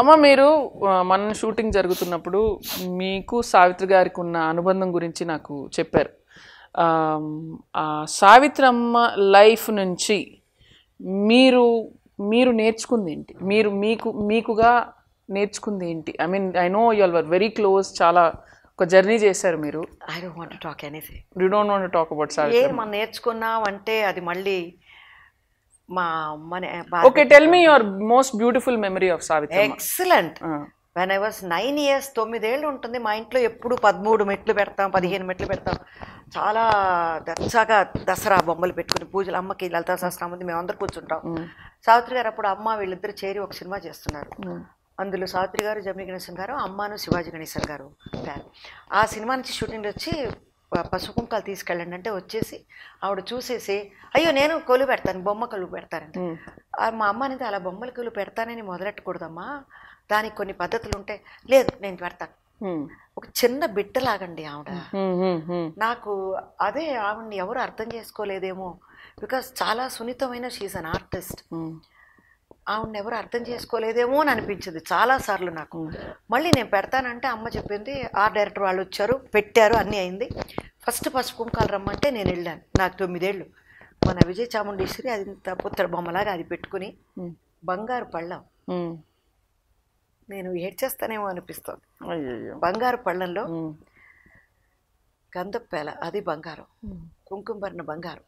అమ్మ మీరు ఆ, మన షూటింగ్ జరుగుతున్నప్పుడు మీకు సావిత్రి గారికి ఉన్న అనుబంధం గురించి నాకు చెప్పారు ఆమ్, ఆ సావిత్రమ్మ లైఫ్ నుంచి మీరు మీరు నేర్చుకుంది ఏంటి మీరు మీకు మీకుగా నేర్చుకుంది ఏంటి I mean I know you are very close చాలా ఒక జర్నీ చేశారు మీరు I don't want talk anything you don't want talk about Savitri ఏం మనం నేర్చుకున్నాం అంటే అది మళ్ళీ మా అమ్మని okay tell me your most beautiful memory of Savitri excellent when I was nine years తొమ్మిదేళ్ళు ఉంటుంది మా ఇంట్లో ఎప్పుడు పదమూడు మెట్లు పెడతాం పదిహేను మెట్లు పెడతాం చాలా దర్జాగా దసరా బొమ్మలు పెట్టుకుని పూజలు అమ్మకి లలితా సహస్రామంది మేమందరూ కూర్చుంటాం సావిత్రి గారు అప్పుడు అమ్మ వీళ్ళిద్దరు చేరి ఒక సినిమా చేస్తున్నారు అందులో సావిత్రి గారు జమిని గణేశన్ గారు అమ్మాను శివాజీ గణేశన్ గారు ప్యాన్ ఆ సినిమా నుంచి షూటింగ్ వచ్చి ప- పసుపు కుంకాలు తీసుకెళ్ళండి అంటే వచ్చేసి ఆవిడ చూసేసి అయ్యో నేను కొలు పెడతాను బొమ్మ కొలు పెడతానంటే ఆ మా అమ్మ అనేది అలా బొమ్మల కొలు పెడతానని మొదలెట్టకూడదమ్మా దానికి కొన్ని పద్ధతులు ఉంటాయి లేదు నేను పెడతాను ఒక చిన్న బిడ్డలాగండి ఆవిడ నాకు అదే ఆవిడని ఎవరు అర్థం చేసుకోలేదేమో బికాస్ చాలా సున్నితమైన షీజ్ అన్ ఆర్టిస్ట్ ఆవిడని ఎవరు అర్థం చేసుకోలేదేమో అని అనిపించింది చాలాసార్లు నాకు మళ్ళీ నేను పెడతానంటే అమ్మ చెప్పింది ఆర్ డైరెక్టర్ వాళ్ళు వచ్చారు పెట్టారు అన్నీ అయింది ఫస్ట్ పసుపు కుంకాలు రమ్మంటే నేను వెళ్ళాను నాకు తొమ్మిదేళ్ళు మన విజయ చాముండేశ్వరి అది ఇంత పుత్ర బొమ్మలాగా అది పెట్టుకుని బంగారు పళ్ళం నేను ఏడ్చేస్తానేమో అనిపిస్తుంది అయ్యయ్యో బంగారు పళ్ళంలో గంధప్పేల అది బంగారం కుంకుమర్ణ బంగారం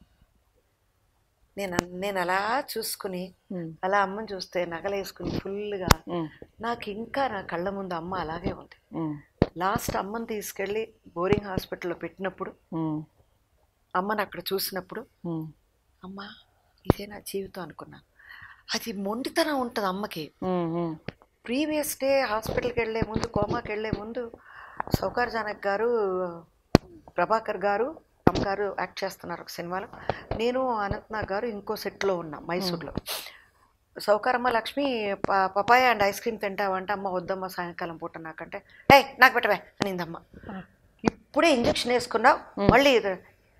నేను అన్- నేను అలా చూసుకుని అలా అమ్మని చూస్తే నగలేసుకుని ఫుల్గా నాకు ఇంకా నా కళ్ళ ముందు అమ్మ అలాగే ఉంది లాస్ట్ అమ్మని తీసుకెళ్ళి బోరింగ్ హాస్పిటల్లో పెట్టినప్పుడు అమ్మని అక్కడ చూసినప్పుడు అమ్మ ఇదే నా జీవితం అనుకున్నాను అది మొండితనం ఉంటుంది అమ్మకి ప్రీవియస్ డే హాస్పిటల్కి వెళ్ళే ముందు కోమాకి వెళ్ళే ముందు సౌకార్ జానక్ గారు ప్రభాకర్ గారు అమ్మ గారు యాక్ట్ చేస్తున్నారు ఒక సినిమాలో నేను అనంతనాగ్ గారు ఇంకో సెట్లో ఉన్నాం మైసూర్లో సౌకారమ్మ లక్ష్మి ప- పపాయ అండ్ ఐస్ క్రీమ్ తింటావంటే అమ్మ వద్దమ్మ సాయంకాలం పూట నాకంటే ఏ నాకు పెట్టవే అనిందమ్మ ఇప్పుడే ఇంజక్షన్ వేసుకున్నావు మళ్ళీ ఇది-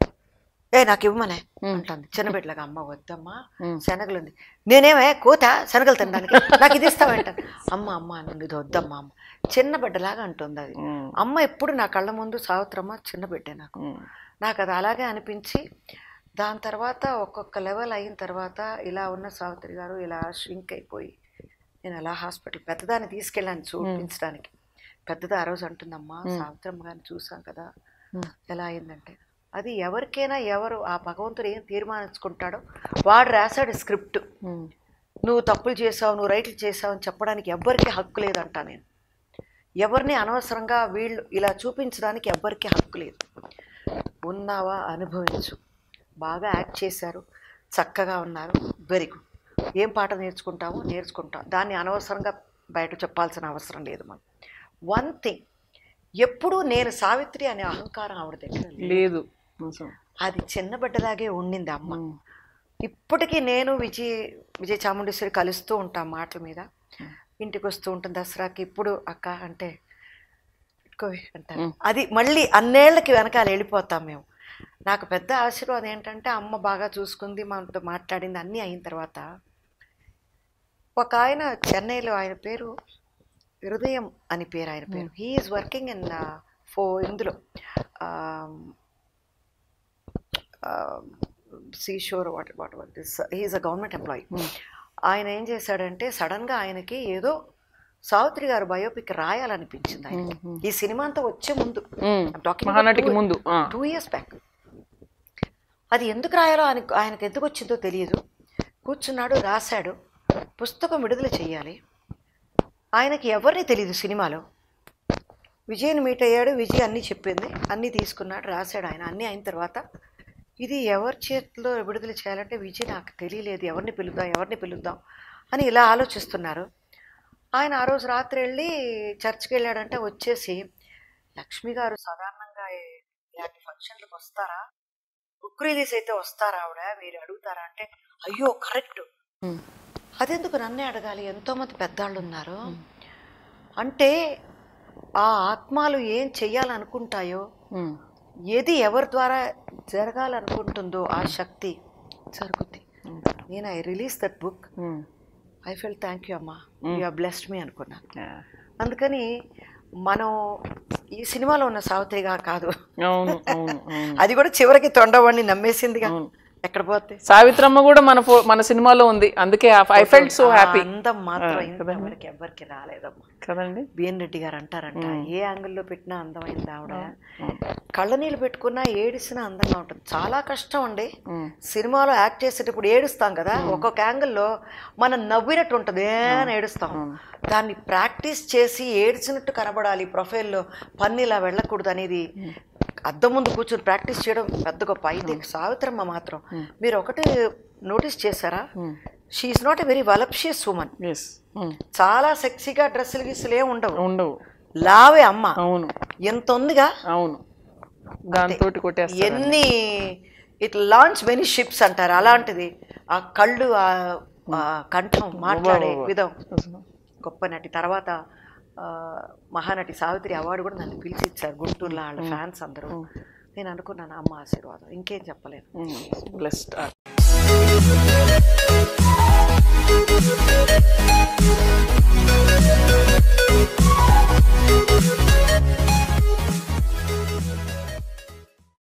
ఏ నాకు ఇవ్వమనే అంటుంది చిన్న బిడ్డలాగా అమ్మ వద్దమ్మా శనగలు ఉంది నేనేమే కోత శనగలు తినడానికి నాకు ఇది ఇస్తావంటాను అమ్మ అమ్మ అని ఇది వద్దమ్మా అమ్మ చిన్న బిడ్డలాగా అంటుంది అది అమ్మ ఎప్పుడు నా కళ్ళ ముందు సావిత్రమ్మ చిన్న బిడ్డే నాకు నాకు అది అలాగే అనిపించి దాని తర్వాత ఒక్కొక్క లెవెల్ అయిన తర్వాత ఇలా ఉన్న సావిత్రి గారు ఇలా షింక్ అయిపోయి నేను అలా హాస్పిటల్ పెద్దదాన్ని తీసుకెళ్ళాను చూపించడానికి పెద్దది ఆ రోజు అంటుందమ్మా సావిత్రమ్మ గారిని చూసాం కదా ఎలా అయిందంటే అది ఎవరికైనా ఎవరు ఆ భగవంతుడు ఏం తీర్మానించుకుంటాడో వాడు రాశాడు స్క్రిప్ట్ నువ్వు తప్పులు చేసావు నువ్వు రైట్లు చేసావు అని చెప్పడానికి ఎవ్వరికీ హక్కు లేదంట నేను ఎవరిని అనవసరంగా వీళ్ళు ఇలా చూపించడానికి ఎవ్వరికీ హక్కు లేదు ఉన్నావా అనుభవించు బాగా యాక్ట్ చేశారు చక్కగా ఉన్నారు వెరీ గుడ్ ఏం పాట నేర్చుకుంటామో నేర్చుకుంటాం దాన్ని అనవసరంగా బయట చెప్పాల్సిన అవసరం లేదు మనం వన్ థింగ్ ఎప్పుడూ నేను సావిత్రి అనే అహంకారం ఆవిడ దగ్గర లేదు. లేదు అసలు. అది చిన్న బిడ్డలాగే ఉండింది అమ్మ ఇప్పటికీ నేను విజయ్ విజయ చాముండేశ్వరి కలుస్తూ ఉంటాం మాటల మీద ఇంటికి వస్తూ ఉంటుంది దసరాకి ఇప్పుడు అక్క అంటే పెట్టుకోవే అంటారు అది మళ్ళీ అన్నేళ్ళకి వెనకాల వెళ్ళిపోతాం మేము నాకు పెద్ద ఆశీర్వాదం ఏంటంటే అమ్మ బాగా చూసుకుంది మనతో మాట్లాడింది అన్నీ అయిన తర్వాత ఒక ఆయన చెన్నైలో ఆయన పేరు హృదయం అని పేరు ఆయన పేరు హీఈస్ వర్కింగ్ ఇన్ ఫో ఇందులో seashore what what what this he's a government employee ఆయన ఏం చేశాడంటే సడన్గా ఆయనకి ఏదో సావిత్రి గారు బయోపిక్ రాయాలనిపించింది ఆయన ఈ సినిమా అంతా వచ్చే ముందు మ్మ్. మహానటికి ముందు ఆ. టూ ఇయర్స్ బ్యాక్ అది ఎందుకు రాయాలో ఆయన ఆయనకు ఎందుకు వచ్చిందో తెలియదు కూర్చున్నాడు రాశాడు పుస్తకం విడుదల చేయాలి ఆయనకి ఎవరిని తెలియదు సినిమాలో విజయ్ని మీట్ అయ్యాడు విజయ్ అన్నీ చెప్పింది అన్నీ తీసుకున్నాడు రాశాడు ఆయన అన్నీ అయిన తర్వాత ఇది ఎవరి చేతిలో విడుదల చేయాలంటే విజయ్ నాకు తెలియలేదు ఎవరిని పిలుద్దాం ఎవరిని పిలుద్దాం అని ఇలా ఆలోచిస్తున్నారు ఆయన ఆ రోజు రాత్రి వెళ్ళి చర్చ్కి వెళ్ళాడంటే వచ్చేసి లక్ష్మి గారు సాధారణంగా ఈ- ఇలాంటి ఫంక్షన్లకు వస్తారా బుక్ రిలీజ్ అయితే వస్తారా ఆవిడ మీరు అడుగుతారా అంటే అయ్యో కరెక్ట్ అదెందుకు నన్నే అడగాలి ఎంతోమంది పెద్దాళ్ళు ఉన్నారు అంటే ఆ ఆత్మాలు ఏం చెయ్యాలనుకుంటాయో మ్మ్. ఏది ఎవరి ద్వారా జరగాలనుకుంటుందో ఆ శక్తి జరుగుద్ది నేను I release that book hmm. I fell thank you అమ్మా యూ ఆర్ బ్లెస్డ్ మీ అనుకున్నాను Yeah. అందుకని మనం ఈ సినిమాలో ఉన్న సావిత్రిగా కాదు అవును అవును అవును అది కూడా చివరికి తొండవాడిని నమ్మేసిందిగా ఎక్కడ పోతే సావిత్రమ్మ కూడా మన ఫో- మన సినిమాలో ఉంది అందుకే ఐ ఫెల్ట్ సో హ్యాపీ ఆ అందం మాత్రం ఇంతవరకు ఎవరికి రాలేదమ్మా కదండి బిఎన్ రెడ్డి గారు అంటారంట ఏ యాంగిల్లో పెట్టినా అందమైంది ఆవిడ కళ్ళ నీళ్ళు పెట్టుకున్నా ఏడిసినా అందంగా ఉంటుంది చాలా కష్టం అండి సినిమాలో యాక్ట్ చేసేటప్పుడు ఏడుస్తాం కదా ఒక్కొక్క యాంగిల్లో మనం నవ్వినట్టు ఉంటుంది ఏ అని ఏడుస్తాం దాన్ని ప్రాక్టీస్ చేసి ఏడ్చినట్టు కనబడాలి ప్రొఫైల్లో పన్ను ఇలా వెళ్ళకూడదు అనేది అద్దం ముందు కూర్చొని ప్రాక్టీస్ చేయడం పెద్ద గొప్ప అయితే సావిత్రమ్మ మాత్రం మీరు ఒకటి నోటీస్ చేశారా she's not a very voluptuous woman as చాలా సెక్సీగా డ్రెస్సులు గిస్సులు ఏమి ఉండవు ఉండవు లావే అమ్మ అవును ఎంత ఉందిగా అవును దాంతో కొట్టేస్తారు ఎన్ని ఇట్ లాంచ్ మెనీ షిప్స్ అంటారు అలాంటిది ఆ కళ్ళు ఆ ఆ కంఠం మాట్లాడే విధం గొప్ప నటి తర్వాత ఆ, మహానటి సావిత్రి అవార్డు కూడా నన్ను పిలిచి ఇచ్చారు గుంటూరులో వాళ్ళ ఫ్యాన్స్ అందరూ నేను అనుకున్నాను అమ్మ ఆశీర్వాదం ఇంకేం చెప్పలేను బ్లెస్డ్